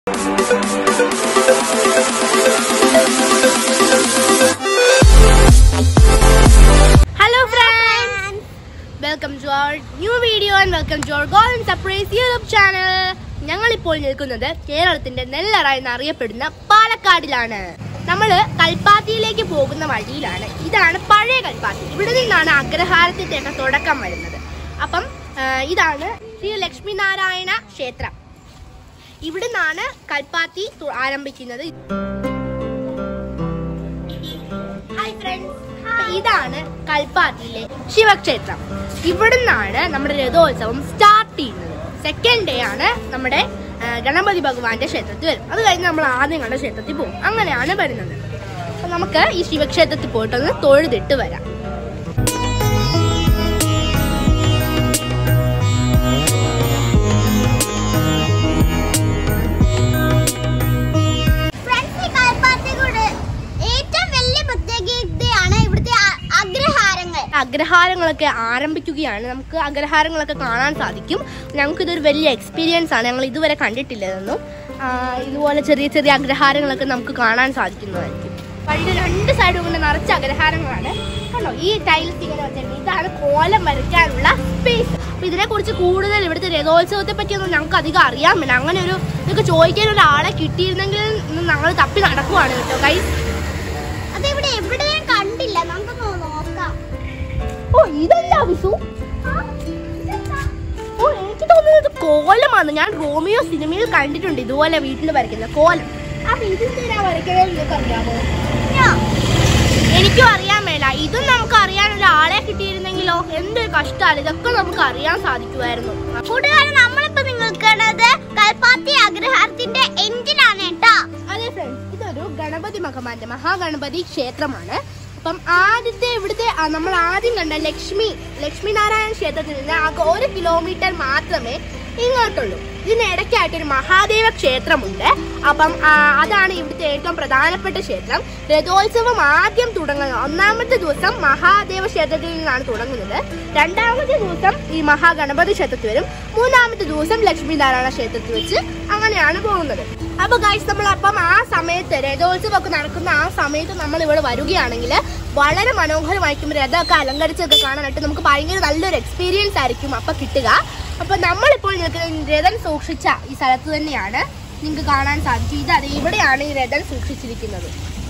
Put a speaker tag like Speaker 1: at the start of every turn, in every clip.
Speaker 1: Hello friends welcome to our new video and welcome to our golden surprise YouTube channel ഞങ്ങൾ ഇപ്പോൾ നിൽക്കുന്നത് കേരളത്തിന്റെ നെല്ലറ എന്നറിയപ്പെടുന്ന പാലക്കാടിലാണ് നമ്മൾ കൽപ്പാത്തിയിലേക്ക് പോകുന്ന വഴിയിലാണ് ഇതാണ് പഴയ കൽപ്പാത്തി ഇവിടെ നിന്നാണ് അഗ്രഹാരത്തിന്റെ ഒക്കെ തുടക്കം വരുന്നത് അപ്പം ആ, ഇതാണ് ശ്രീ ലക്ഷ്മിനാരായണ ക്ഷേത്രം ഇവിടെ നിന്നാണ് കൽപ്പാത്തി തു- ആരംഭിക്കുന്നത് ഹായ് ഫ്രണ്ട്സ് ഇതാണ് കൽപ്പാത്തിയിലെ ശിവക്ഷേത്രം ഇവിടുന്നാണ് നമ്മുടെ രഥോത്സവം സ്റ്റാർട്ട് ചെയ്യുന്നത് സെക്കൻഡ് ഡേ ആണ് നമ്മുടെ ആ, ഗണപതി ഭഗവാന്റെ ക്ഷേത്രത്തിൽ വരും അത് കഴിഞ്ഞ് നമ്മൾ ആദ്യം കണ്ട ക്ഷേത്രത്തിൽ പോകും അങ്ങനെയാണ് വരുന്നത് അപ്പൊ നമുക്ക് ഈ ശിവക്ഷേത്രത്തിൽ പോയിട്ടൊന്ന് തൊഴുതിട്ട് വരാം
Speaker 2: ഫ്രണ്ട്സ് ഈ കൽപ്പാത്തിക്കൂട് ഏറ്റവും വലിയ പ്രത്യേകതയാണ് ഇവിടുത്തെ അ- അഗ്രഹാരങ്ങൾ
Speaker 1: അഗ്രഹാരങ്ങളൊക്കെ ആരംഭിക്കുകയാണ് നമുക്ക് അഗ്രഹാരങ്ങളൊക്കെ കാണാൻ സാധിക്കും ഞങ്ങൾക്ക് ഇതൊരു വലിയ എക്സ്പീരിയൻസ് ആണ് ഞങ്ങൾ ഇതുവരെ കണ്ടിട്ടില്ലതൊന്നും ആ, ഇതുപോലെ ചെറിയ ചെറിയ അഗ്രഹാരങ്ങളൊക്കെ നമുക്ക് കാണാൻ സാധിക്കുന്നതായിരിക്കും വഴിയുടെ രണ്ട് സൈഡും കൊണ്ട് നിറച്ച അഗ്രഹാരങ്ങളാണ് കണ്ടോ ഈ ടൈൽസ് ഇങ്ങനെ വെച്ചിട്ടുണ്ട് ഇതാണ് കോലം വരയ്ക്കാനുള്ള സ്പേസ് അപ്പൊ ഇതിനെ കുറിച്ച് കൂടുതൽ ഇവിടുത്തെ രഥോത്സവത്തെ പറ്റിയൊന്നും ഞങ്ങൾക്ക് അധികം അറിയാൻ പറ്റില്ല അങ്ങനെ ഒരു ഇതൊക്കെ ചോദിക്കാൻ ഒരാളെ കിട്ടിയിരുന്നെങ്കിൽ ഞങ്ങൾ തപ്പി നടക്കുവാണ് കേട്ടോ ഗൈസ്
Speaker 2: അതിവിടെ എവിടെയും കണ്ടില്ല നമുക്കൊന്ന് നോക്കാം
Speaker 1: ഓ ഇതല്ല വിസു
Speaker 2: ആ, ഇതെന്താ?
Speaker 1: ഓ എനിക്ക് തോന്നുന്നത് ഇത് കോലമാണ് ഞാൻ റോമിയോ സിനിമയിൽ കണ്ടിട്ടുണ്ട് ഇതുപോലെ വീട്ടിൽ വരയ്ക്കുന്ന കോലം അപ്പൊ ഇതെന്തിനാ വരയ്ക്കുന്നത് നിങ്ങൾക്ക് അറിയാമോ
Speaker 2: ഞാ-
Speaker 1: എനിക്കും അറിയാൻ മേല ഇതും നമുക്ക് അറിയാൻ ഒരാളെ കിട്ടിയിരുന്നെങ്കിലോ എന്തൊരു കഷ്ടമാണ് ഇതൊക്കെ നമുക്ക് അറിയാൻ സാധിക്കുമായിരുന്നു
Speaker 2: കൂട്ടുകാരെ നമ്മളിപ്പോ നിങ്ങൾക്ക് കാണുന്നത് കൽപ്പാത്തി അഗ്രഹാരത്തിന്റെ എഞ്ചിനാണ് കേട്ടോ
Speaker 1: അതെ ഫ്രണ്ട്സ് ഇതൊരു ഗണപതി ഭഗവാന്റെ മഹാഗണപതി ക്ഷേത്രമാണ് അപ്പം ആദ്യത്തെ ഇവിടുത്തെ ആ, നമ്മൾ ആദ്യം കണ്ട ലക്ഷ്മി ലക്ഷ്മി നാരായണ ക്ഷേത്രത്തിൽ നിന്ന് ആകെ ഒരു കിലോമീറ്റർ മാത്രമേ ഇങ്ങോട്ടുള്ളൂ ഇതിനിടയ്ക്കായിട്ട് ഒരു മഹാദേവ ക്ഷേത്രമുണ്ട് അപ്പം ആ, അതാണ് ഇവിടുത്തെ ഏറ്റവും പ്രധാനപ്പെട്ട ക്ഷേത്രം രഥോത്സവം ആദ്യം തുടങ്ങുന്നത് ഒന്നാമത്തെ ദിവസം മഹാദേവ ക്ഷേത്രത്തിൽ നിന്നാണ് തുടങ്ങുന്നത് രണ്ടാമത്തെ ദിവസം ഈ മഹാഗണപതി ക്ഷേത്രത്തിൽ വരും മൂന്നാമത്തെ ദിവസം ലക്ഷ്മി നാരായണ ക്ഷേത്രത്തിൽ വെച്ച് അങ്ങനെയാണ് പോകുന്നത് അപ്പൊ ഗൈസ് നമ്മൾ അപ്പം ആ സമയത്ത് രഥോത്സവം ഒക്കെ നടക്കുന്ന ആ സമയത്ത് നമ്മൾ ഇവിടെ വരികയാണെങ്കിൽ വളരെ മനോഹരമായിരിക്കും രഥമൊക്കെ അലങ്കരിച്ചൊക്കെ കാണാനായിട്ട് നമുക്ക് ഭയങ്കര നല്ലൊരു എക്സ്പീരിയൻസ് ആയിരിക്കും അപ്പൊ കിട്ടുക അപ്പൊ നമ്മളിപ്പോൾ നിൽക്കുന്ന രഥം സൂക്ഷിച്ച ഈ സ്ഥലത്ത് തന്നെയാണ് നിങ്ങൾക്ക് കാണാൻ സാധിക്കും ഇത് അത് ഇവിടെയാണ് ഈ രഥം സൂക്ഷിച്ചിരിക്കുന്നത്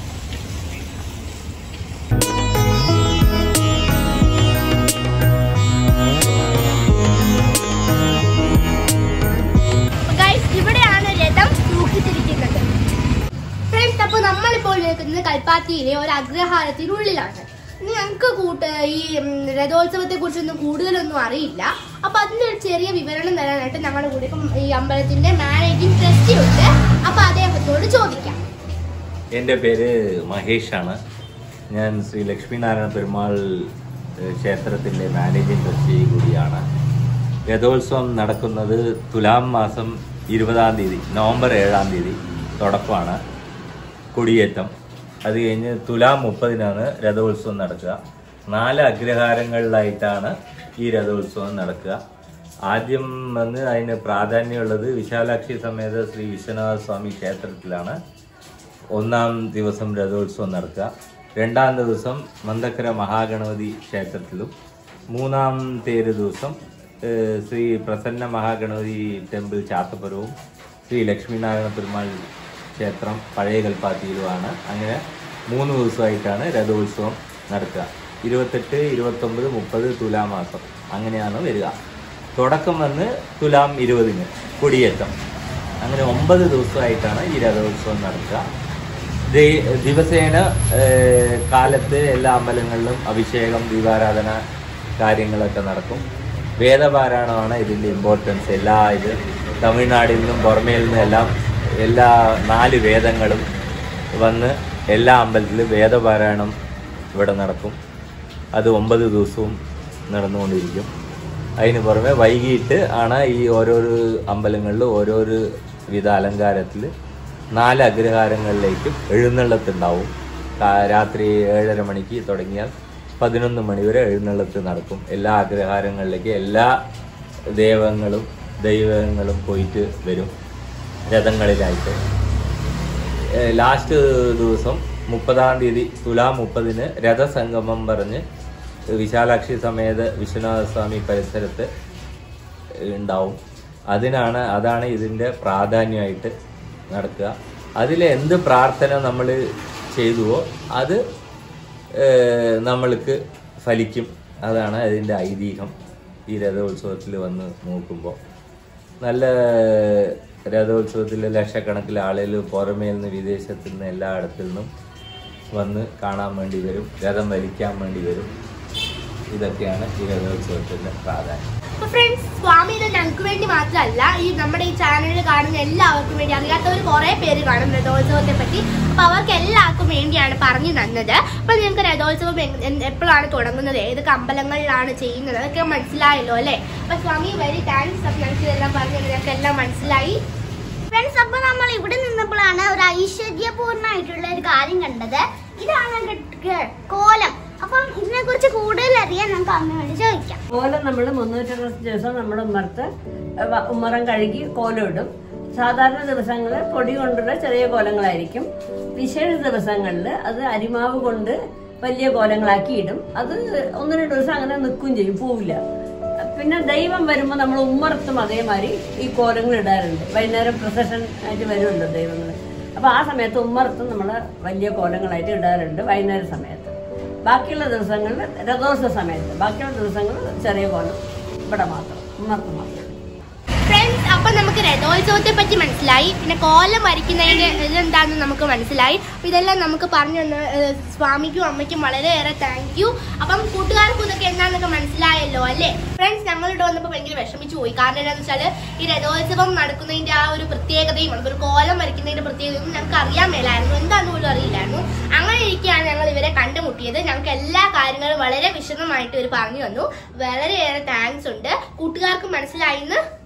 Speaker 1: ഗൈസ് ഇവിടെയാണ് രഥം സൂക്ഷിച്ചിരിക്കുന്നത് ഫ്രണ്ട്സ് അപ്പോൾ നമ്മളിപ്പോൾ നിൽക്കുന്നത് കൽപ്പാത്തിയിലെ ഒരു അഗ്രഹാരത്തിനുള്ളിലാണ് ഇനി ഞങ്ങൾക്ക് കൂട്ട് ഈ ഉം, രഥോത്സവത്തെ കുറിച്ചൊന്നും കൂടുതലൊന്നും അറിയില്ല അപ്പൊ അതിന്റെ ഒരു ചെറിയ വിവരണം തരാനായിട്ട് ഞങ്ങളുടെ കൂടെ ഇപ്പം ഈ അമ്പലത്തിന്റെ മാനേജിംഗ് ട്രസ്റ്റി ഉണ്ട് അപ്പൊ അദ്ദേഹത്തോട് ചോദിക്കാം
Speaker 3: എൻ്റെ പേര് മഹേഷാണ് ഞാൻ ശ്രീ ലക്ഷ്മീനാരായണ പെരുമാൾ ഏഹ്, ക്ഷേത്രത്തിൻ്റെ മാനേജിംഗ് ട്രസ്റ്റി കൂടിയാണ് രഥോത്സവം നടക്കുന്നത് തുലാം മാസം ഇരുപതാം തീയതി നവംബർ ഏഴാം തീയതി തുടക്കമാണ് കൊടിയേറ്റം അത് കഴിഞ്ഞ് തുലാം മുപ്പതിനാണ് രഥോത്സവം നടക്കുക നാല് അഗ്രഹാരങ്ങളിലായിട്ടാണ് ഈ രഥോത്സവം നടക്കുക ആദ്യം വന്ന് അതിന് പ്രാധാന്യമുള്ളത് വിശാലാക്ഷി സമേത ശ്രീ വിശ്വനാഥ സ്വാമി ക്ഷേത്രത്തിലാണ് ഒന്നാം ദിവസം രഥോത്സവം നടക്കുക രണ്ടാം ദിവസം മന്ദക്കര മഹാഗണപതി ക്ഷേത്രത്തിലും മൂന്നാം തേര് ദിവസം ഏഹ്, ശ്രീ പ്രസന്ന മഹാഗണപതി ടെമ്പിൾ ചാത്തപ്പുരവും ശ്രീ ലക്ഷ്മീനാരായണ പെരുമാൾ ക്ഷേത്രം പഴയ കൽപ്പാത്തിയിലുമാണ് അങ്ങനെ മൂന്ന് ദിവസമായിട്ടാണ് രഥോത്സവം നടക്കുക ഇരുപത്തെട്ട് ഇരുപത്തൊമ്പത് മുപ്പത് തുലാമാസം അങ്ങനെയാണ് വരിക തുടക്കം വന്ന് തുലാം ഇരുപതിന് കൊടിയേറ്റം അങ്ങനെ ഒമ്പത് ദിവസമായിട്ടാണ് ഈ രഥോത്സവം നടക്കുക ദേ- ദിവസേന ഏഹ്, കാലത്ത് എല്ലാ അമ്പലങ്ങളിലും അഭിഷേകം ദീപാരാധന കാര്യങ്ങളൊക്കെ നടക്കും വേദപാരായണമാണ് ഇതിൻ്റെ ഇമ്പോർട്ടൻസ് എല്ലാ ഇത് തമിഴ്നാടിൽ നിന്നും പുറമേൽ നിന്നും എല്ലാം എല്ലാ നാല് വേദങ്ങളും വന്ന് എല്ലാ അമ്പലത്തിലും വേദപാരായണം ഇവിടെ നടക്കും അത് ഒമ്പത് ദിവസവും നടന്നുകൊണ്ടിരിക്കും അതിന് പുറമെ വൈകിട്ട് ആണ് ഈ ഓരോരോ അമ്പലങ്ങളിലും ഓരോരോ വിധ അലങ്കാരത്തിൽ നാല് അഗ്രഹാരങ്ങളിലേക്കും എഴുന്നള്ളത്തുണ്ടാവും കാ- രാത്രി ഏഴര മണിക്ക് തുടങ്ങിയാൽ പതിനൊന്ന് മണിവരെ എഴുന്നള്ളത്ത് നടക്കും എല്ലാ അഗ്രഹാരങ്ങളിലേക്ക് എല്ലാ ദൈവങ്ങളും ദൈവങ്ങളും പോയിട്ട് വരും രഥങ്ങളിലായിട്ട് ഏഹ് ലാസ്റ്റ് ദിവസം മുപ്പതാം തീയതി തുലാം മുപ്പതിന് രഥസംഗമം പറഞ്ഞ് വിശാലാക്ഷി സമേത വിശ്വനാഥ സ്വാമി പരിസരത്ത് ഉണ്ടാവും അതിനാണ് അതാണ് ഇതിൻ്റെ പ്രാധാന്യമായിട്ട് നടക്കുക അതിൽ എന്ത് പ്രാർത്ഥന നമ്മൾ ചെയ്തുവോ അത് ഏഹ്, നമ്മൾക്ക് ഫലിക്കും അതാണ് അതിൻ്റെ ഐതിഹ്യം ഈ രഥോത്സവത്തിൽ വന്ന് നോക്കുമ്പോൾ നല്ല രഥോത്സവത്തിൽ ലക്ഷക്കണക്കിൽ ആളുകൾ പുറമേ നിന്ന് വിദേശത്തു നിന്ന് എല്ലായിടത്തു നിന്നും വന്ന് കാണാൻ വേണ്ടി വരും രഥം വലിക്കാൻ വേണ്ടി വരും ഇതൊക്കെയാണ് ഈ രഥോത്സവത്തിൻ്റെ പ്രാധാന്യം
Speaker 1: അപ്പൊ ഫ്രണ്ട്സ് സ്വാമി ഇത് ഞങ്ങൾക്ക് വേണ്ടി മാത്രമല്ല ഈ നമ്മുടെ ഈ ചാനലിൽ കാണുന്ന എല്ലാവർക്കും വേണ്ടി അറിയാത്തവർ കുറെ പേര് കാണും രഥോത്സവത്തെ പറ്റി അപ്പൊ അവർക്ക് എല്ലാവർക്കും വേണ്ടിയാണ് പറഞ്ഞു തന്നത് അപ്പൊ നിങ്ങൾക്ക് രഥോത്സവം എങ്- എൻ- എപ്പോഴാണ് തുടങ്ങുന്നത് ഏതൊക്കെ അമ്പലങ്ങളിലാണ് ചെയ്യുന്നത് അതൊക്കെ മനസ്സിലായല്ലോ അല്ലേ അപ്പൊ സ്വാമി വെരി താങ്ക്സ് അപ്പൊ ഞങ്ങൾക്ക് ഇതെല്ലാം പറഞ്ഞു തന്നത് ഞങ്ങൾക്ക് എല്ലാം മനസ്സിലായി
Speaker 2: ഫ്രണ്ട്സ് അപ്പൊ നമ്മൾ ഇവിടെ നിന്നപ്പോഴാണ് ഒരു ഐശ്വര്യപൂർണ്ണമായിട്ടുള്ള ഒരു കാര്യം കണ്ടത് ഇതാണ് ഗ- കോലം അപ്പം ഇതിനെ കുറിച്ച് കൂടുതൽ അറിയാൻ നമുക്ക് അമ്മയോട് ചോദിക്കാം
Speaker 4: കോലം നമ്മൾ മുന്നൂറ്ററുപത് ദിവസം നമ്മൾ ഉമ്മർത്ത് വ- ഉമ്മറം കഴുകി കോലം ഇടും സാധാരണ ദിവസങ്ങളിൽ പൊടി കൊണ്ടുള്ള ചെറിയ കോലങ്ങളായിരിക്കും വിശേഷ ദിവസങ്ങളിൽ അത് അരിമാവ് കൊണ്ട് വലിയ കോലങ്ങളാക്കി ഇടും അത് ഒന്ന് രണ്ട് ദിവസം അങ്ങനെ നിൽക്കുകയും ചെയ്യും പോവില്ല പിന്നെ ദൈവം വരുമ്പോൾ നമ്മൾ ഉമ്മറത്തും അതേമാതിരി ഈ കോലങ്ങൾ ഇടാറുണ്ട് വൈകുന്നേരം പ്രൊസഷൻ ആയിട്ട് വരുമല്ലോ ദൈവങ്ങൾ അപ്പൊ ആ സമയത്ത് ഉമ്മറത്തും നമ്മൾ വലിയ കോലങ്ങളായിട്ട് ഇടാറുണ്ട് വൈകുന്നേര സമയത്ത് ബാക്കിയുള്ള ദിവസങ്ങളിൽ രഥോത്സവ സമയത്ത് ബാക്കിയുള്ള ദിവസങ്ങളിൽ ചെറിയ കോലം ഇവിടെ മാത്രം ഉമ്മർത്ത് മാത്രം
Speaker 1: ഫ്രണ്ട്സ് അപ്പൊ നമുക്ക് രഥോത്സവത്തെ പറ്റി മനസ്സിലായി പിന്നെ കോലം വരയ്ക്കുന്നതിന്റെ ഇതെന്താണെന്ന് നമുക്ക് മനസ്സിലായി അപ്പൊ ഇതെല്ലാം നമുക്ക് പറഞ്ഞു തന്ന ഏഹ്, സ്വാമിക്കും അമ്മയ്ക്കും വളരെയേറെ താങ്ക് യു അപ്പം കൂട്ടുകാർക്കും ഇതൊക്കെ എന്താണെന്നൊക്കെ മനസ്സിലായല്ലോ അല്ലേ ഫ്രണ്ട്സ് ഞങ്ങളിവിടെ വന്നപ്പോൾ ഭയങ്കര വിഷമിച്ചു പോയി കാരണം എന്താണെന്ന് വെച്ചാൽ ഈ രഥോത്സവം നടക്കുന്നതിന്റെ ആ ഒരു പ്രത്യേകതയും ഒരു കോലം വരയ്ക്കുന്നതിന്റെ പ്രത്യേകതയും ഞങ്ങൾക്ക് അറിയാൻ മേലായിരുന്നു എന്താണെന്ന് പോലും അറിയില്ലായിരുന്നു അങ്ങനെ ഇരിക്കുകയാണ് ഞങ്ങൾ ഇവരെ കണ്ടുമുട്ടിയത് ഞങ്ങൾക്ക് എല്ലാ കാര്യങ്ങളും വളരെ വിശദമായിട്ട് ഇവർ പറഞ്ഞു തന്നു വളരെയേറെ താങ്ക്സ് ഉണ്ട് കൂട്ടുകാർക്ക് മനസ്സിലായി എന്ന്